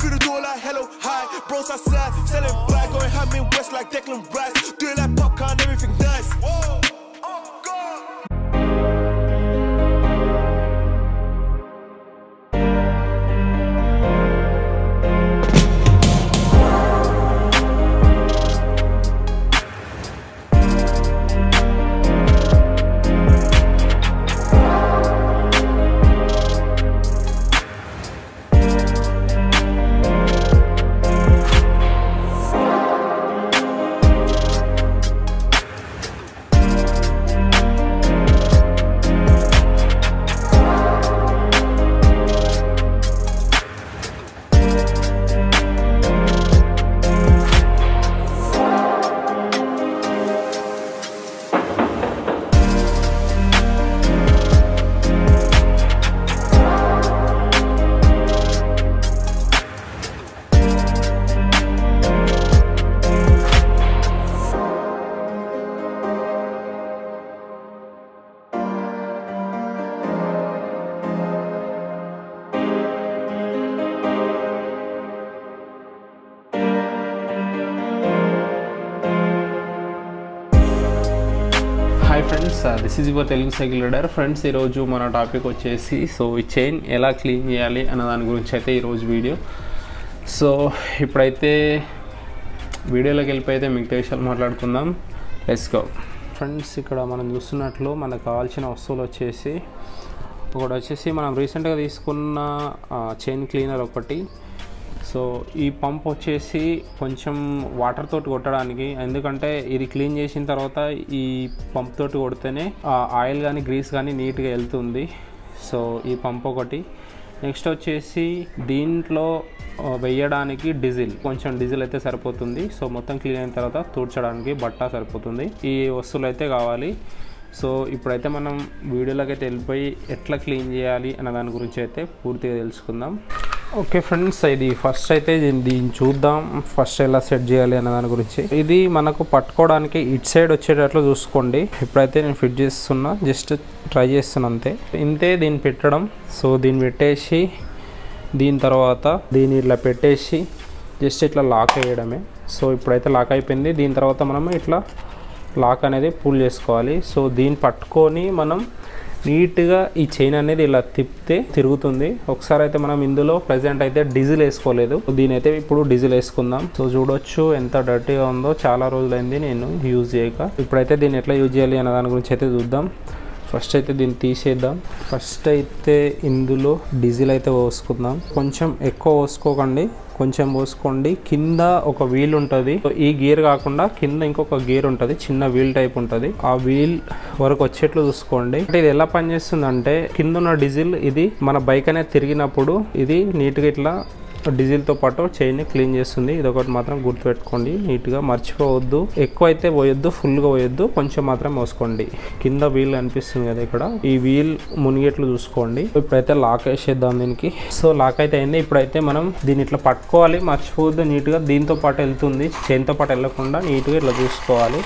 through the door like hello, hi. Bros outside, selling black, going ham in west like Declan Rice. Do it like popcorn, everything nice. Whoa. Oh, God. Hi friends this is your Telugu cycle rider friends ఈరోజు మన topic వచ్చేసి so ఈ chain ఎలా clean చేయాలి అన్న దాని గురించి అయితే ఈరోజు వీడియో సో ఇప్పుడైతే వీడియోలోకి వెళ్ళిపోయితే మిగతా విషయాలు మాట్లాడుకుందాం లెట్స్ గో ఫ్రెండ్స్ ఇక్కడ మనం చూస్తున్నట్లు మనకు కావాల్సిన వస్తువులు వచ్చేసి ఒకటి వచ్చేసి మనం రీసెంట్గా తీసుకున్న చైన్ క్లీనర్ ఒకటి సో ఈ పంప్ వచ్చేసి కొంచెం వాటర్ తోటి కొట్టడానికి ఎందుకంటే ఇది క్లీన్ చేసిన తర్వాత ఈ పంప్ తోటి కొడితేనే ఆ ఆయిల్ కానీ గ్రీస్ కానీ నీట్గా వెళ్తుంది సో ఈ పంప్ ఒకటి నెక్స్ట్ వచ్చేసి దీంట్లో ఆ, వేయడానికి డీజిల్ కొంచెం డీజిల్ అయితే సరిపోతుంది సో మొత్తం క్లీన్ అయిన తర్వాత తూడ్చడానికి బట్ట సరిపోతుంది ఈ వస్తువులు అయితే కావాలి సో ఇప్పుడైతే మనం వీడియోలోకి అయితే వెళ్ళిపోయి ఎట్లా క్లీన్ చేయాలి అన్న దాని గురించి అయితే పూర్తిగా తెలుసుకుందాం ఓకే ఫ్రెండ్స్ ఇది ఫస్ట్ అయితే దీన్ని దీన్ని చూద్దాం ఫస్ట్ ఎలా సెట్ చేయాలి అన్న దాని గురించి ఇది మనకు పట్టుకోవడానికి ఇట్ సైడ్ వచ్చేటట్లు చూసుకోండి ఇప్పుడైతే నేను ఫిట్ చేస్తున్నా జస్ట్ ట్రై చేస్తున్నా అంతే ఇంతే దీన్ని పెట్టడం సో దీన్ని పెట్టేసి దీని తర్వాత దీన్ని ఇట్లా పెట్టేసి జస్ట్ ఇట్లా లాక్ వేయడమే సో ఇప్పుడైతే లాక్ అయిపోయింది దీని తర్వాత మనం ఇట్లా లాక్ అనేది పుల్ చేసుకోవాలి సో దీన్ని పట్టుకొని మనం నీట్గా ఈ చైన్ అనేది ఇలా తిప్పితే తిరుగుతుంది ఒకసారి అయితే మనం ఇందులో ప్రజెంట్ అయితే డీజిల్ వేసుకోలేదు దీని అయితే ఇప్పుడు డీజిల్ వేసుకుందాం సో చూడొచ్చు ఎంత డర్టీగా ఉందో చాలా రోజులైంది నేను యూజ్ చేయక ఇప్పుడైతే దీన్ని ఎట్లా యూజ్ చేయాలి అన్న దాని గురించి అయితే చూద్దాం ఫస్ట్ అయితే దీన్ని తీసేద్దాం ఫస్ట్ అయితే ఇందులో డీజిల్ అయితే పోసుకుందాం కొంచెం ఎక్కువ పోసుకోకండి కొంచెం పోసుకోండి కింద ఒక వీల్ ఉంటుంది ఈ గేర్ కాకుండా కింద ఇంకొక గేర్ ఉంటుంది చిన్న వీల్ టైప్ ఉంటుంది ఆ వీల్ వరకు వచ్చేట్లు చూసుకోండి అంటే ఇది ఎలా పనిచేస్తుంది అంటే కింద ఉన్న డీజిల్ ఇది మన బైక్ అనేది తిరిగినప్పుడు ఇది నీట్గా ఇట్లా డీజిల్తో పాటు చైన్ క్లీన్ చేస్తుంది ఇది ఒకటి మాత్రం గుర్తుపెట్టుకోండి నీట్గా మర్చిపోవద్దు ఎక్కువ అయితే పోయొద్దు ఫుల్గా పోయొద్దు కొంచెం మాత్రం మోసుకోండి కింద వీల్ అనిపిస్తుంది కదా ఇక్కడ ఈ వీల్ మునిగేట్లు చూసుకోండి ఇప్పుడైతే లాక్ వేసేద్దాం దీనికి సో లాక్ అయితే అయింది ఇప్పుడైతే మనం దీన్ని ఇట్లా పట్టుకోవాలి మర్చిపోవద్దు నీట్గా దీంతో పాటు వెళ్తుంది చైన్తో పాటు వెళ్ళకుండా నీట్గా ఇట్లా చూసుకోవాలి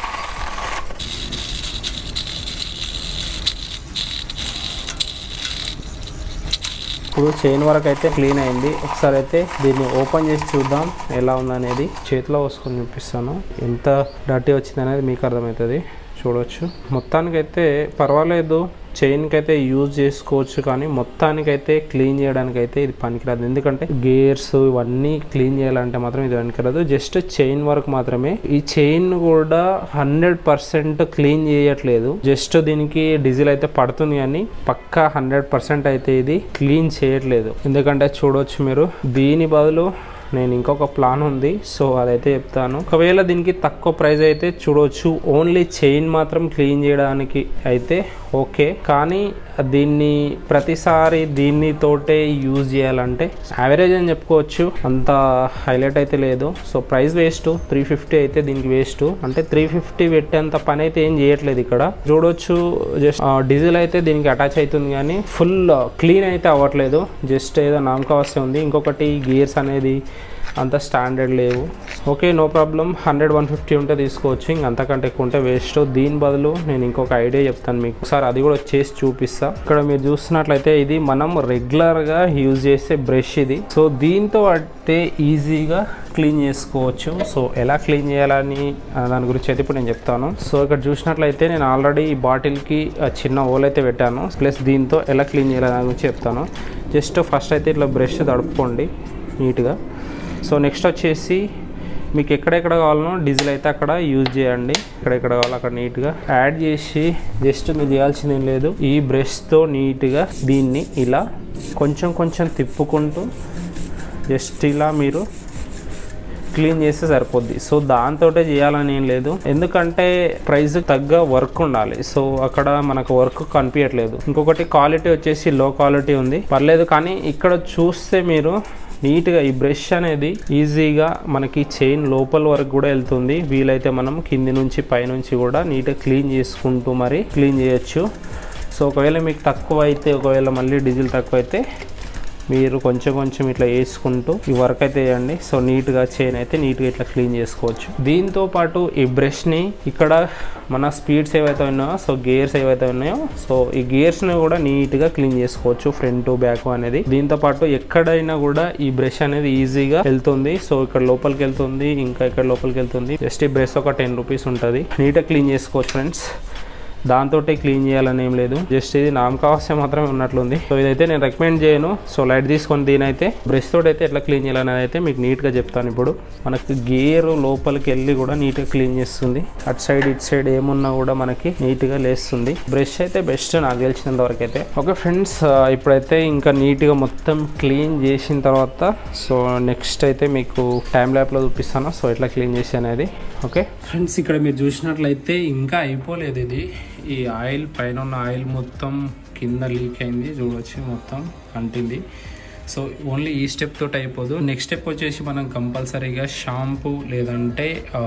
ఇప్పుడు చైన్ వరకు అయితే క్లీన్ అయింది ఒకసారి అయితే దీన్ని ఓపెన్ చేసి చూద్దాం ఎలా ఉందనేది చేతిలో వేసుకొని చూపిస్తాను ఎంత డర్టీ వచ్చింది అనేది మీకు అర్థమవుతుంది చూడవచ్చు మొత్తానికైతే పర్వాలేదు చైన్కి అయితే యూజ్ చేసుకోవచ్చు కానీ మొత్తానికైతే క్లీన్ చేయడానికి అయితే ఇది పనికిరాదు ఎందుకంటే గేర్స్ ఇవన్నీ క్లీన్ చేయాలంటే మాత్రం ఇది పనికిరాదు జస్ట్ చైన్ వరకు మాత్రమే ఈ చైన్ కూడా హండ్రెడ్ పర్సెంట్ క్లీన్ చేయట్లేదు జస్ట్ దీనికి డీజిల్ అయితే పడుతుంది కానీ పక్కా హండ్రెడ్ పర్సెంట్ అయితే ఇది క్లీన్ చేయట్లేదు ఎందుకంటే చూడవచ్చు మీరు దీని బదులు నేను ఇంకొక ప్లాన్ ఉంది సో అదైతే చెప్తాను ఒకవేళ దీనికి తక్కువ ప్రైస్ అయితే చూడవచ్చు ఓన్లీ చైన్ మాత్రం క్లీన్ చేయడానికి అయితే ఓకే కానీ దీన్ని ప్రతిసారి దీన్ని తోటే యూజ్ చేయాలంటే యావరేజ్ అని చెప్పుకోవచ్చు అంత హైలైట్ అయితే లేదు so price waste three fifty అయితే దీనికి వేస్ట్ అంటే త్రీ ఫిఫ్టీ పెట్టేంత పని అయితే ఏం చేయట్లేదు ఇక్కడ చూడొచ్చు జస్ట్ డీజిల్ అయితే దీనికి అటాచ్ అవుతుంది కానీ ఫుల్ క్లీన్ అయితే అవ్వట్లేదు జస్ట్ ఏదో నామకావస్థ ఉంది ఇంకొకటి గియర్స్ అనేది అంత స్టాండర్డ్ లేవు okay no problem hundred one fifty ఉంటే తీసుకోవచ్చు ఇంక అంతకంటే ఎక్కువ ఉంటే వేస్ట్ దీని బదులు నేను ఇంకొక ఐడియా చెప్తాను మీకు ఒకసారి అది కూడా చేసి చూపిస్తా ఇక్కడ మీరు చూస్తున్నట్లయితే ఇది మనం రెగ్యులర్గా యూజ్ చేసే బ్రష్ ఇది సో దీంతో అయితే ఈజీగా క్లీన్ చేసుకోవచ్చు సో ఎలా క్లీన్ చేయాలని ఆ, దాని గురించి అయితే ఇప్పుడు నేను చెప్తాను సో ఇక్కడ చూసినట్లయితే నేను ఆల్రెడీ ఈ బాటిల్కి ఆ చిన్న హోల్ అయితే పెట్టాను ప్లస్ దీంతో ఎలా క్లీన్ చేయాలని దాని గురించి చెప్తాను జస్ట్ ఫస్ట్ అయితే ఇట్లా బ్రష్ తడుపుకోండి నీట్గా సో నెక్స్ట్ వచ్చేసి మీకు ఎక్కడెక్కడ కావాలనో డీజిల్ అయితే అక్కడ యూజ్ చేయండి ఎక్కడెక్కడ కావాలో అక్కడ నీట్గా యాడ్ చేసి జస్ట్ మీరు చేయాల్సింది ఏం లేదు ఈ బ్రష్తో నీట్గా దీన్ని ఇలా కొంచెం కొంచెం తిప్పుకుంటూ జస్ట్ ఇలా మీరు క్లీన్ చేస్తే సరిపోద్ది సో దాంతో చేయాలని ఏం లేదు ఎందుకంటే ప్రైస్ తగ్గ వర్క్ ఉండాలి సో అక్కడ మనకు వర్క్ కనిపించట్లేదు ఇంకొకటి క్వాలిటీ వచ్చేసి లో క్వాలిటీ ఉంది పర్లేదు కానీ ఇక్కడ చూస్తే మీరు నీట్గా ఈ బ్రష్ అనేది ఈజీగా మనకి చైన్ లోపల వరకు కూడా వెళ్తుంది వీలైతే మనం కింది నుంచి పైనుంచి కూడా నీట్గా క్లీన్ చేసుకుంటూ మరి క్లీన్ చేయొచ్చు సో ఒకవేళ మీకు తక్కువ అయితే ఒకవేళ మళ్ళీ డీజిల్ తక్కువ అయితే మీరు కొంచెం కొంచెం ఇట్లా వేసుకుంటూ ఈ వర్క్ అయితే చేయండి సో నీట్గా చైన్ అయితే నీట్గా ఇట్లా క్లీన్ చేసుకోవచ్చు దీంతో పాటు ఈ బ్రష్ని ఇక్కడ మన స్పీడ్స్ ఏవైతే ఉన్నాయో సో గేర్స్ ఏవైతే ఉన్నాయో సో ఈ గేర్స్ని కూడా నీట్గా క్లీన్ చేసుకోవచ్చు ఫ్రంట్ బ్యాక్ అనేది దీంతో పాటు ఎక్కడైనా కూడా ఈ బ్రష్ అనేది ఈజీగా వెళ్తుంది సో ఇక్కడ లోపలికి వెళ్తుంది ఇంకా ఇక్కడ లోపలికి వెళ్తుంది జస్ట్ ఈ బ్రష్ ఒక టెన్ రూపీస్ ఉంటుంది నీట్గా క్లీన్ చేసుకోవచ్చు ఫ్రెండ్స్ దాంతో క్లీన్ చేయాలని ఏం లేదు జస్ట్ ఇది నామకావస్య మాత్రమే ఉన్నట్లుంది సో ఇదైతే నేను రికమెండ్ చేయను సో లైట్ తీసుకొని దీని అయితే బ్రష్ తోటి అయితే ఎట్లా క్లీన్ చేయాలనేది అయితే మీకు నీట్గా చెప్తాను ఇప్పుడు మనకి గేర్ లోపలికి వెళ్ళి కూడా నీట్గా క్లీన్ చేస్తుంది అటు సైడ్ ఇటు సైడ్ ఏమున్నా కూడా మనకి నీట్గా లేస్తుంది బ్రష్ అయితే బెస్ట్ నాకు తెలిసినంత వరకు అయితే ఓకే ఫ్రెండ్స్ ఇప్పుడైతే ఇంకా నీట్గా మొత్తం క్లీన్ చేసిన తర్వాత సో నెక్స్ట్ అయితే మీకు టైం ల్యాప్లో చూపిస్తాను సో ఎట్లా క్లీన్ చేసి అనేది ఓకే ఫ్రెండ్స్ ఇక్కడ మీరు చూసినట్లయితే ఇంకా అయిపోలేదు ఇది ఈ ఆయిల్ పైన ఉన్న ఆయిల్ మొత్తం కింద లీక్ అయింది చూడవచ్చు మొత్తం అంటింది సో ఓన్లీ ఈ స్టెప్ తోటి అయిపోదు నెక్స్ట్ స్టెప్ వచ్చేసి మనం కంపల్సరీగా షాంపూ లేదంటే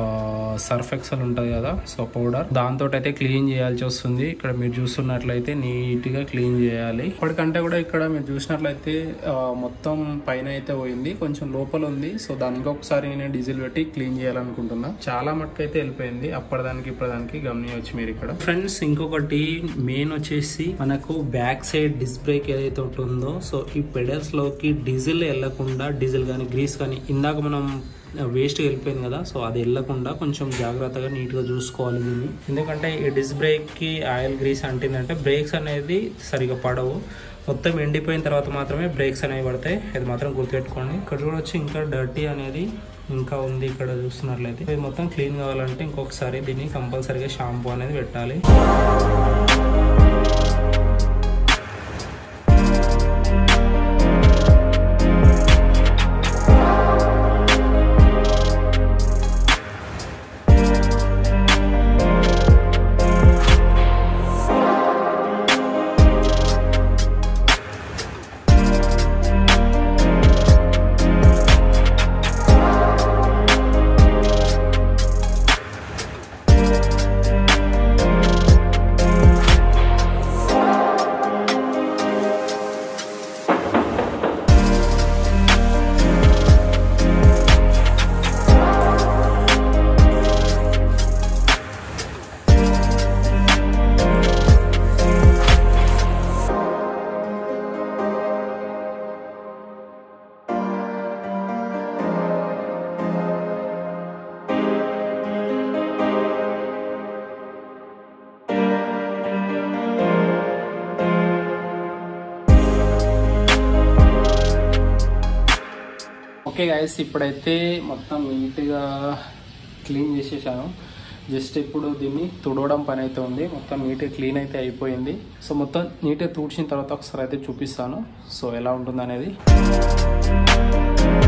సర్ఫ్ ఎక్సల్ ఉంటుంది కదా సో పౌడర్ దాంతో అయితే క్లీన్ చేయాల్సి వస్తుంది ఇక్కడ మీరు చూస్తున్నట్లయితే నీట్గా క్లీన్ చేయాలి ఇప్పటికంటే కూడా ఇక్కడ మీరు చూసినట్లయితే ఆ, మొత్తం పైన అయితే పోయింది కొంచెం లోపల ఉంది సో దానికి ఇంకొకసారి నేను డీజిల్ పెట్టి క్లీన్ చేయాలనుకుంటున్నా చాలా మట్టుకు అయితే వెళ్ళిపోయింది అప్పటిదానికి ఇప్పటిదానికి గమనించవచ్చు మీరు ఇక్కడ ఫ్రెండ్స్ ఇంకొకటి మెయిన్ వచ్చేసి మనకు బ్యాక్ సైడ్ డిస్క్ బ్రేక్ ఏదైతే ఉంటుందో సో ఈ పెడల్స్ లోకి డీజిల్ వెళ్లకుండా డీజిల్ కానీ గ్రీస్ కానీ ఇందాక మనం వేస్ట్ వెళ్ళిపోయింది కదా సో అది వెళ్ళకుండా కొంచెం జాగ్రత్తగా నీట్గా చూసుకోవాలి దీన్ని ఎందుకంటే ఈ డిస్క్ బ్రేక్కి ఆయిల్ గ్రీస్ అంటిందంటే బ్రేక్స్ అనేది సరిగా పడవు మొత్తం ఎండిపోయిన తర్వాత మాత్రమే బ్రేక్స్ అనేవి పడతాయి అది మాత్రం గుర్తుపెట్టుకోండి ఇక్కడ చూడొచ్చు ఇంకా డర్టీ అనేది ఇంకా ఉంది ఇక్కడ చూస్తున్నట్లయితే ఇది మొత్తం క్లీన్ కావాలంటే ఇంకొకసారి దీన్ని కంపల్సరీగా షాంపూ అనేది పెట్టాలి ఓకే గైస్ ఇప్పుడైతే మొత్తం నీట్గా క్లీన్ చేసేసాను జస్ట్ ఇప్పుడు దీన్ని తుడవడం పని అయితే ఉంది మొత్తం నీట్గా క్లీన్ అయితే అయిపోయింది సో మొత్తం నీట్గా తుడిచిన తర్వాత ఒకసారి అయితే చూపిస్తాను సో ఎలా ఉంటుంది అనేది